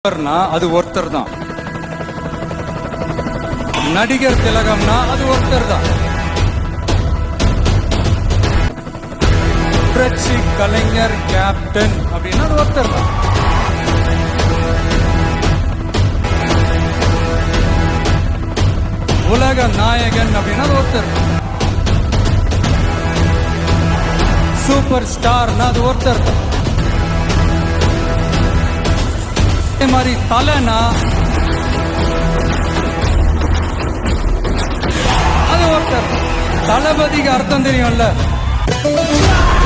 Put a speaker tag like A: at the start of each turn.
A: தலைவர்னா அது ஒருத்தர் தான் நடிகர் திலகம்னா அது ஒருத்தர் தான் புரட்சி கலைஞர் கேப்டன் அப்படின்னா அது ஒருத்தர் தான் உலக நாயகன் அப்படின்னா அது ஒருத்தர் தான் சூப்பர் ஸ்டார்னா அது ஒருத்தர் தான் அதே மாதிரி தலைனா அது ஒருத்தர் தளபதிக்கு அர்த்தம் தெரியும்ல